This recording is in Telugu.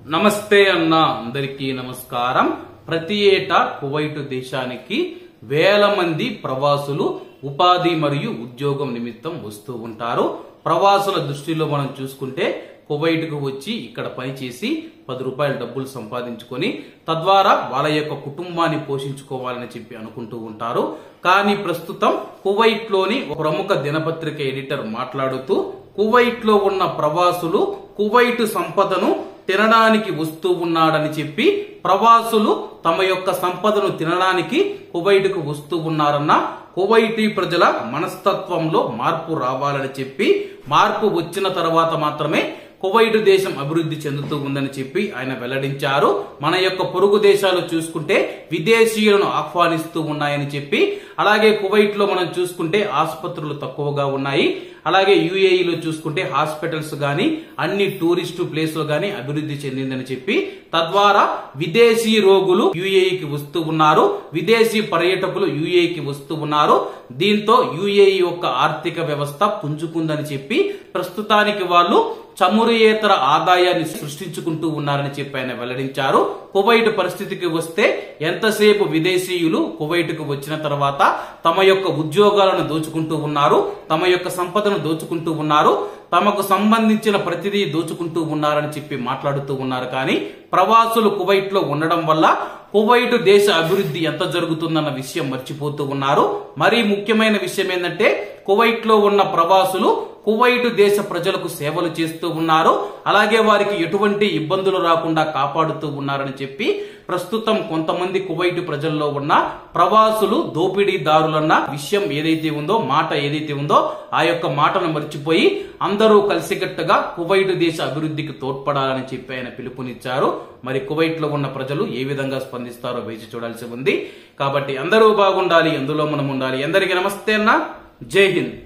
నమస్తే అన్న అందరికీ నమస్కారం ప్రతి ఏటా కువైట్ దేశానికి వేల మంది ప్రవాసులు ఉపాధి మరియు ఉద్యోగం నిమిత్తం వస్తూ ఉంటారు ప్రవాసుల దృష్టిలో మనం చూసుకుంటే కువైట్ కు వచ్చి ఇక్కడ పనిచేసి పది రూపాయల డబ్బులు సంపాదించుకొని తద్వారా వాళ్ళ యొక్క కుటుంబాన్ని పోషించుకోవాలని చెప్పి అనుకుంటూ ఉంటారు కానీ ప్రస్తుతం కువైట్ లోని ఒక ప్రముఖ దినపత్రిక ఎడిటర్ మాట్లాడుతూ కువైట్ లో ఉన్న ప్రవాసులు కువైట్ సంపదను తినడానికి వస్తూ ఉన్నాడని చెప్పి ప్రవాసులు తమ యొక్క సంపదను తినడానికి కువైట్ కు వస్తూ ఉన్నారన్న కువైటీ ప్రజల మనస్తత్వంలో మార్పు రావాలని చెప్పి మార్పు వచ్చిన తర్వాత మాత్రమే కువైట్ దేశం అభివృద్ధి చెందుతూ ఉందని చెప్పి ఆయన వెల్లడించారు మన యొక్క పొరుగు దేశాలు చూసుకుంటే విదేశీయులను ఆహ్వానిస్తూ ఉన్నాయని చెప్పి అలాగే కువైట్ లో మనం చూసుకుంటే ఆసుపత్రులు తక్కువగా ఉన్నాయి అలాగే యుఏఈలో చూసుకుంటే హాస్పిటల్స్ గాని అన్ని టూరిస్టు ప్లేసులు గాని అభివృద్ధి చెందిందని చెప్పి తద్వారా విదేశీ రోగులు యుఏఈకి వస్తూ ఉన్నారు విదేశీ పర్యాటకులు యుఏఈకి వస్తూ ఉన్నారు దీంతో యుఏఈ యొక్క ఆర్థిక వ్యవస్థ పుంజుకుందని చెప్పి ప్రస్తుతానికి వాళ్ళు చమురుయేతర ఆదాయాన్ని సృష్టించుకుంటూ ఉన్నారని చెప్పి ఆయన వెల్లడించారు కువైట్ పరిస్థితికి వస్తే ఎంతసేపు విదేశీయులు కువైట్ కు వచ్చిన తర్వాత తమ యొక్క ఉద్యోగాలను దోచుకుంటూ ఉన్నారు తమ యొక్క సంపదను దోచుకుంటూ ఉన్నారు తమకు సంబంధించిన ప్రతిదీ దోచుకుంటూ ఉన్నారని చెప్పి మాట్లాడుతూ ఉన్నారు కానీ ప్రవాసులు కువైట్ లో ఉండడం వల్ల కువైట్ దేశ అభివృద్ధి ఎంత జరుగుతుందన్న విషయం మర్చిపోతూ ఉన్నారు మరీ ముఖ్యమైన విషయం ఏంటంటే కువైట్ లో ఉన్న ప్రవాసులు కువైట్ దేశ ప్రజలకు సేవలు చేస్తూ ఉన్నారు అలాగే వారికి ఎటువంటి ఇబ్బందులు రాకుండా కాపాడుతూ ఉన్నారని చెప్పి ప్రస్తుతం కొంతమంది కువైట్ ప్రజల్లో ఉన్న ప్రవాసులు దోపిడీదారులన్న విషయం ఏదైతే ఉందో మాట ఏదైతే ఉందో ఆ యొక్క మాటను మర్చిపోయి అందరూ కలిసికట్టుగా కువైట్ దేశ అభివృద్ధికి తోడ్పడాలని చెప్పి ఆయన పిలుపునిచ్చారు మరి కువైట్ లో ఉన్న ప్రజలు ఏ విధంగా స్పందిస్తారో వేచి చూడాల్సి ఉంది కాబట్టి అందరూ బాగుండాలి అందులో మనం ఉండాలి అందరికీ నమస్తే అన్న జై హింద్